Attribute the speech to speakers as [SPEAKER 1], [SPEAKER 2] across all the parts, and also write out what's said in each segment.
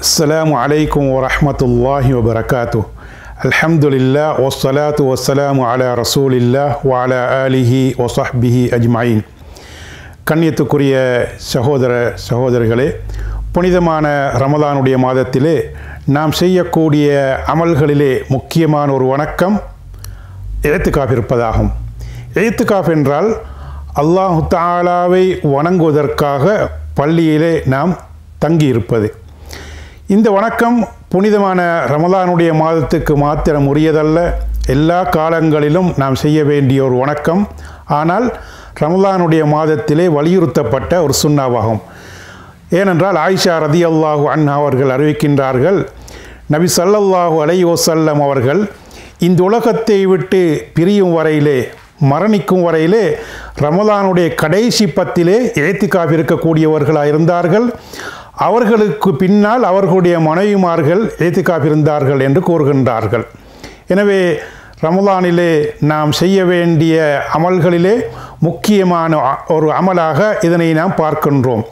[SPEAKER 1] السلام عليكم ورحمة الله وبركاته الحمد لله والصلاة والسلام على رسول الله وعلى آله وصحبه أجمعين கண்ணியத்துக்குரிய சகோதர சகோதரிகளே புனிதமான ரமலானுடைய மாதத்திலே நாம் செய்யக்கூடிய அமல்களிலே முக்கியமான ஒரு வணக்கம் எழுத்துக்காப் இருப்பதாகும் எழுத்துக்காப் என்றால் அல்லாஹு தாலாவை வணங்குவதற்காக பள்ளியிலே நாம் தங்கியிருப்பது இந்த வணக்கம் புனிதமான ரமலானுடைய மாதத்துக்கு மாத்திரம் உரியதல்ல எல்லா காலங்களிலும் நாம் செய்ய வேண்டிய ஒரு வணக்கம் ஆனால் ரமலானுடைய மாதத்திலே வலியுறுத்தப்பட்ட ஒரு சுண்ணாவாகும் ஏனென்றால் ஆயிஷா ரதி அல்லாஹு அண்ணா அவர்கள் அறிவிக்கின்றார்கள் நபி சல்லல்லாஹு அலை வசல்லம் அவர்கள் இந்த உலகத்தை விட்டு பிரியும் வரையிலே மரணிக்கும் வரையிலே ரமலானுடைய கடைசி பத்திலே ஏத்திக்காப் இருக்கக்கூடியவர்களாக இருந்தார்கள் அவர்களுக்கு பின்னால் அவர்களுடைய மனைவிமார்கள் ஏத்திக்காப் இருந்தார்கள் என்று கூறுகின்றார்கள் எனவே ரமலானிலே நாம் செய்ய வேண்டிய அமல்களிலே முக்கியமான ஒரு அமலாக இதனை நாம் பார்க்கின்றோம்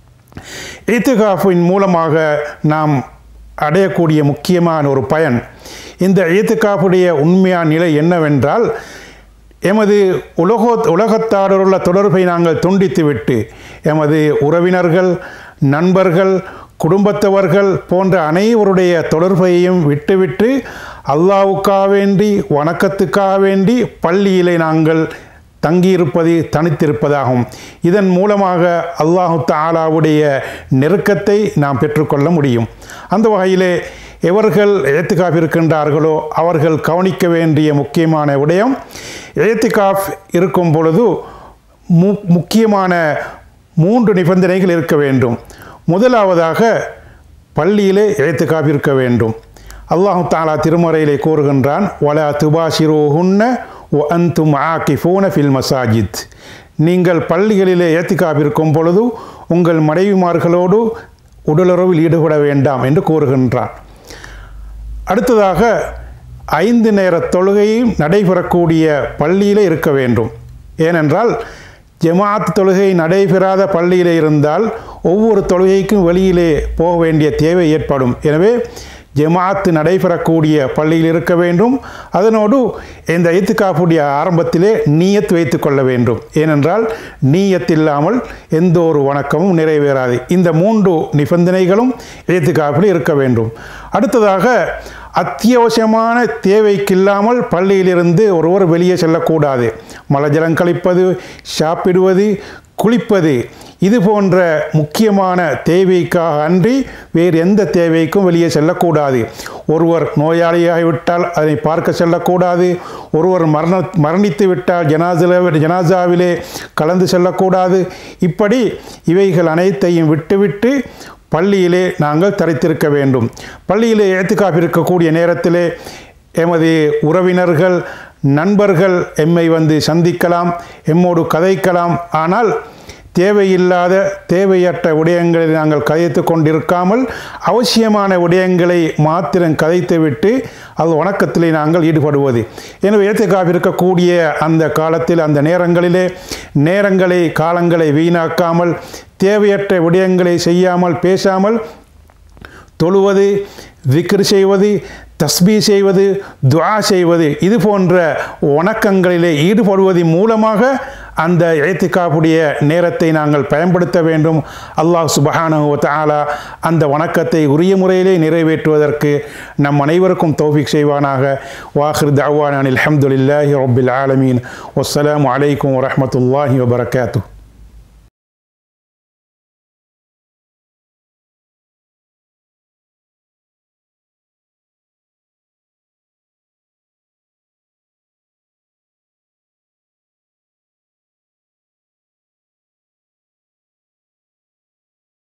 [SPEAKER 1] ஈத்துகாஃபின் மூலமாக நாம் அடையக்கூடிய முக்கியமான ஒரு பயன் இந்த ஈத்துகாஃபுடைய உண்மையான நிலை என்னவென்றால் எமது உலக உலகத்தாருள்ள தொடர்பை நாங்கள் துண்டித்துவிட்டு எமது உறவினர்கள் நண்பர்கள் குடும்பத்தவர்கள் போன்ற அனைவருடைய தொடர்பையும் விட்டுவிட்டு அல்லாவுக்காக வேண்டி வணக்கத்துக்காக வேண்டி பள்ளியிலே நாங்கள் தங்கியிருப்பது தனித்திருப்பதாகும் இதன் மூலமாக அல்லாஹு தாலாவுடைய நெருக்கத்தை நாம் பெற்றுக்கொள்ள முடியும் அந்த வகையிலே எவர்கள் ஏத்துக்காஃப் இருக்கின்றார்களோ அவர்கள் கவனிக்க வேண்டிய முக்கியமான விடயம் ஏத்துக்காஃப் இருக்கும் பொழுது மு முக்கியமான மூன்று நிபந்தனைகள் இருக்க வேண்டும் முதலாவதாக பள்ளியிலே ஏத்துக்காஃப் இருக்க வேண்டும் அல்லாஹு தாலா திருமறையிலே கூறுகின்றான் வலா துபாஷிரோஹுன்ன ஒ அந்தும் ஆக்கிஃபூன ஃபில் மசாஜித் நீங்கள் பள்ளிகளிலே ஏத்திக்காப் இருக்கும் பொழுது உங்கள் மனைவிமார்களோடு உடலுறவில் ஈடுபட வேண்டாம் என்று கூறுகின்றான் அடுத்ததாக ஐந்து நேர தொழுகையும் நடைபெறக்கூடிய பள்ளியிலே இருக்க வேண்டும் ஏனென்றால் ஜமாத் தொழுகை நடைபெறாத பள்ளியிலே இருந்தால் ஒவ்வொரு தொழுகைக்கும் வெளியிலே போக வேண்டிய தேவை ஏற்படும் எனவே ஜமாத்து நடைபெறக்கூடிய பள்ளியில் இருக்க வேண்டும் அதனோடு இந்த ஐத்துக்காப்புடைய ஆரம்பத்திலே நீயத் வைத்து கொள்ள வேண்டும் ஏனென்றால் நீயத் இல்லாமல் எந்த ஒரு வணக்கமும் நிறைவேறாது இந்த மூன்று நிபந்தனைகளும் ஏத்துக்காப்பில் இருக்க வேண்டும் அடுத்ததாக அத்தியாவசியமான தேவைக்கில்லாமல் பள்ளியிலிருந்து ஒருவர் வெளியே செல்லக்கூடாது மலஜலம் கழிப்பது சாப்பிடுவது குளிப்பது இது போன்ற முக்கியமான தேவைக்காக அன்றி வேறு எந்த தேவைக்கும் வெளியே செல்லக்கூடாது ஒருவர் நோயாளியாகிவிட்டால் அதை பார்க்க செல்லக்கூடாது ஒருவர் மரண மரணித்து விட்டால் ஜனாசில ஜனாசாவிலே கலந்து செல்லக்கூடாது இப்படி இவைகள் அனைத்தையும் விட்டுவிட்டு பள்ளியிலே நாங்கள் தரித்திருக்க வேண்டும் பள்ளியிலே ஏத்துக்காப்பு இருக்கக்கூடிய நேரத்திலே எமது உறவினர்கள் நண்பர்கள் எம்மை வந்து சந்திக்கலாம் எம்மோடு கதைக்கலாம் ஆனால் தேவையில்லாத தேவையற்ற விடயங்களை நாங்கள் கதைத்து கொண்டிருக்காமல் அவசியமான விடயங்களை மாத்திரம் கதைத்துவிட்டு அது வணக்கத்திலே நாங்கள் ஈடுபடுவது எனவே ஏற்றுக்காக இருக்கக்கூடிய அந்த காலத்தில் அந்த நேரங்களிலே நேரங்களை காலங்களை வீணாக்காமல் தேவையற்ற விடயங்களை செய்யாமல் பேசாமல் தொழுவது விக்ரு செய்வது தஸ்பீ செய்வது துவா செய்வது இது போன்ற வணக்கங்களிலே ஈடுபடுவதன் மூலமாக அந்த எழுத்துக்காப்புடைய நேரத்தை நாங்கள் பயன்படுத்த வேண்டும் அல்லாஹ் சுபஹானு தாலா அந்த வணக்கத்தை உரிய முறையிலே நிறைவேற்றுவதற்கு நம் அனைவருக்கும் தௌஃபிக் செய்வானாக வாஹிர் தவான் அனில் அஹமதுல்லாஹி ரபில் ஆலமீன் வஸ்ஸலாம் அலைக்கும் வரமத்துல்லாஹி வபரகாத்து